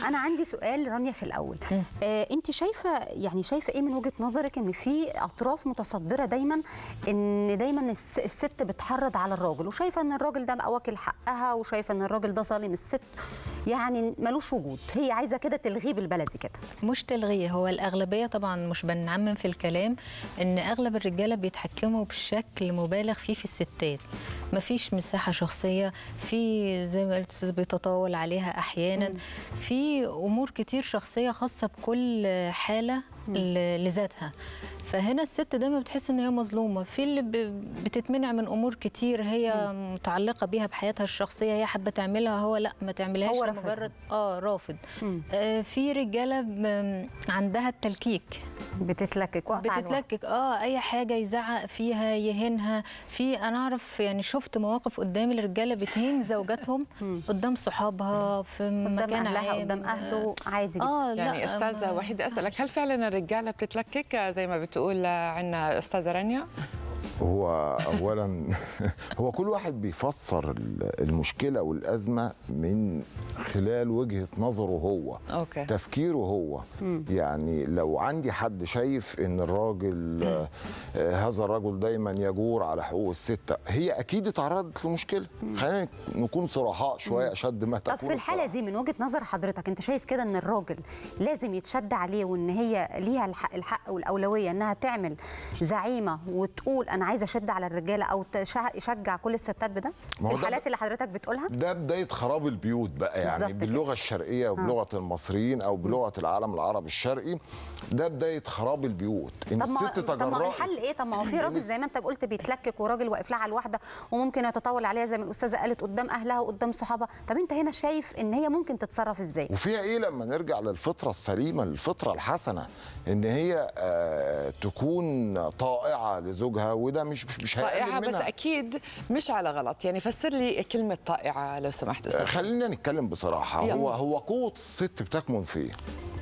انا عندي سؤال رانيا في الاول آه انت شايفه يعني شايفه ايه من وجهه نظرك ان في اطراف متصدره دايما ان دايما الس- الست بتحرض على الراجل وشايفه ان الراجل ده بقى واكل حقها وشايفه ان الراجل ده ظالم الست يعني ملوش وجود هي عايزه كده تلغيه بالبلدي كده مش تلغيه هو الأغلبية طبعا مش بنعمم في الكلام إن أغلب الرجالة بيتحكموا بشكل مبالغ فيه في الستات مفيش مساحة شخصية في زي ما قلت أستاذ بيتطاول عليها أحيانا في أمور كتير شخصية خاصة بكل حالة ل- لذاتها فهنا الست دايما بتحس ان هي مظلومه في اللي ب- بتتمنع من امور كتير هي متعلقه بيها بحياتها الشخصيه هي حابه تعملها هو لا ما تعملهاش هو رافضها. مجرد اه رافض مم. آه في رجاله ب- عندها التلكيك بتتلكك واقفه على الواحد. بتتلكك اه اي حاجه يزعق فيها يهينها في انا اعرف يعني شفت مواقف قدامي الرجاله بتهين زوجاتهم قدام صحابها في قدام مكان اهلها عام قدام اهله عادي جدا اه لا يعني استاذه ما- وحيده اسالك هل فعلا الرجاله بتتلكك زي ما بتقول عندنا استاذه رانيا هو اولا هو كل واحد بيفسر ال- المشكله والازمه من خلال وجهه نظره هو اوكي تفكيره هو يعني لو عندي حد شايف ان الراجل آه، آه، هذا الرجل دايما يجور على حقوق الست هي اكيد اتعرضت لمشكله خلينا نكون صرحاء شويه اشد ما طب تكون في الحاله الصراحة. دي من وجهه نظر حضرتك انت شايف كده ان الراجل لازم يتشد عليه وان هي ليها الحق, الحق والاولويه انها تعمل زعيمه وتقول انا عايزه اشد على الرجاله او تشع- يشجع كل الستات بده ما في هو ده الحالات ب- اللي حضرتك بتقولها ده بدايه خراب البيوت بقى يعني بالظبط كده. باللغه الشرقيه وبلغه المصريين او بلغه العالم العربي الشرقي ده بدايه خراب البيوت ان طب ما الست طب ما تجرأت الحل ايه طب ما هو في راجل زي ما انت قلت بيتلكك وراجل واقف لها على الواحده وممكن يتطاول عليها زي ما الاستاذه قالت قدام اهلها وقدام صحابها طب انت هنا شايف ان هي ممكن تتصرف ازاي وفيها ايه لما نرجع للفطره السليمه الفطره الحسنه ان هي آه تكون طائعه لزوجها وده مش مش, مش هيقلل طائعه بس منها. اكيد مش على غلط يعني فسر لي كلمه طائعه لو سمحت استاذ خلينا نتكلم بصراحه يلا. هو هو قوه الست بتكمن في ايه